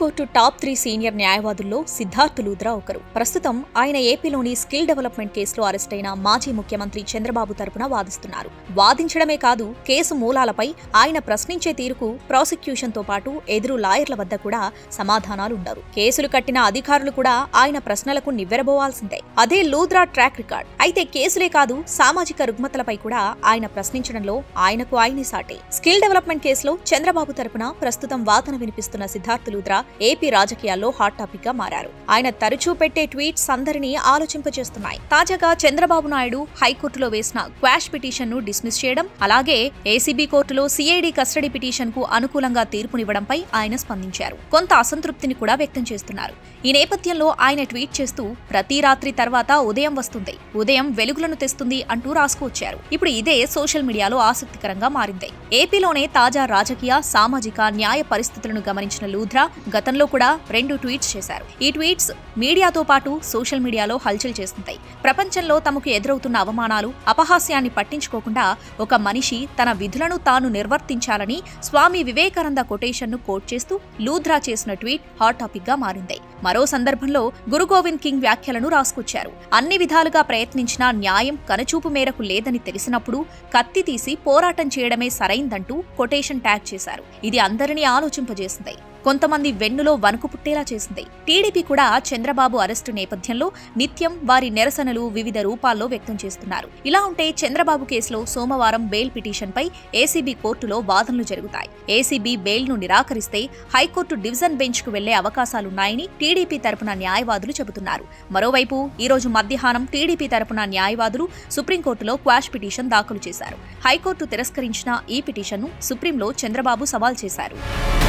high court top three senior న్యాయవాదుల్లో సిద్ధార్థ్ లూథ్రా ఒకరు ప్రస్తుతం ఆయన ఏపీలోని స్కిల్ డెవలప్మెంట్ కేసులో అరెస్ట్ అయిన మాజీ ముఖ్యమంత్రి చంద్రబాబు తరపున వాదిస్తున్నారు వాదించడమే కాదు కేసు మూలాలపై ఆయన ప్రశ్నించే తీరుకు ప్రాసిక్యూషన్ తో పాటు ఎదురు లాయర్ల వద్ద కూడా సమాధానాలు ఉండరు కేసులు కట్టిన అధికారులు కూడా ఆయన ప్రశ్నలకు నివ్వెరబోవాల్సిందే అదే లూథ్రా ట్రాక్ రికార్డ్ అయితే కేసులే కాదు సామాజిక రుగ్మతలపై కూడా ఆయన ప్రశ్నించడంలో ఆయనకు ఆయనే సాటే స్కిల్ డెవలప్మెంట్ కేసులో చంద్రబాబు తరపున ప్రస్తుతం వాదన వినిపిస్తున్న సిద్ధార్థ్ లూథ్రా ఏపీ రాజకీయాల్లో హాట్ టాపిక్ గా మారారు ఆయన తరచూ పెట్టే ట్వీట్స్ అందరినీ ఆలోచింపజేస్తున్నాయి తాజాగా చంద్రబాబు నాయుడు హైకోర్టులో వేసిన క్వాష్ పిటిషన్ ను డిస్మిస్ చేయడం అలాగే ఏసీబీ కోర్టులో సిఐడి కస్టడీ పిటిషన్ కు అనుకూలంగా తీర్పునివ్వడంపై ఆయన స్పందించారు కొంత అసంతృప్తిని కూడా వ్యక్తం చేస్తున్నారు ఈ నేపథ్యంలో ఆయన ట్వీట్ చేస్తూ ప్రతి రాత్రి తర్వాత ఉదయం వస్తుంది ఉదయం వెలుగులను తెస్తుంది అంటూ రాసుకువచ్చారు ఇప్పుడు ఇదే సోషల్ మీడియాలో ఆసక్తికరంగా మారింది ఏపీలోనే తాజా రాజకీయ సామాజిక న్యాయ పరిస్థితులను గమనించిన లూథ్రా గతంలో కూడా రెండు ట్వీట్స్ చేశారు ఈ ట్వీట్స్ మీడియాతో పాటు సోషల్ మీడియాలో హల్చల్ చేస్తుంటాయి ప్రపంచంలో తమకు ఎదురవుతున్న అవమానాలు అపహాస్యాన్ని పట్టించుకోకుండా ఒక మనిషి తన విధులను తాను నిర్వర్తించాలని స్వామి వివేకానంద కొటేషన్ ను కోట్ చేస్తూ లూథ్రా చేసిన ట్వీట్ హాట్ టాపిక్ గా మారింది మరో సందర్భంలో గురు గోవింద్ కింగ్ వ్యాఖ్యలను రాసుకొచ్చారు అన్ని విధాలుగా ప్రయత్నించినా న్యాయం కనుచూపు మేరకు లేదని తెలిసినప్పుడు కత్తి తీసి పోరాటం చేయడమే సరైందంటూ కొటేషన్ ట్యాగ్ చేశారు ఇది అందరినీ ఆలోచింపజేసింది కొంతమంది వెన్నులో వణుకు పుట్టేలా చేసింది టీడీపీ కూడా చంద్రబాబు అరెస్టు నేపథ్యంలో నిత్యం వారి నిరసనలు వివిధ రూపాల్లో వ్యక్తం చేస్తున్నారు ఇలా ఉంటే చంద్రబాబు కేసులో సోమవారం బెయిల్ పిటిషన్పై ఏసీబీ కోర్టులో వాదనలు జరుగుతాయి ఏసీబీ బెయిల్ను నిరాకరిస్తే హైకోర్టు డివిజన్ బెంచ్కు వెళ్లే అవకాశాలున్నాయని టీడీపీ తరపున న్యాయవాదులు చెబుతున్నారు మరోవైపు ఈ రోజు మధ్యాహ్నం టీడీపీ తరపున న్యాయవాదులు సుప్రీంకోర్టులో క్వాష్ పిటిషన్ దాఖలు చేశారు హైకోర్టు తిరస్కరించిన ఈ పిటిషన్ను సుప్రీంలో చంద్రబాబు సవాల్ చేశారు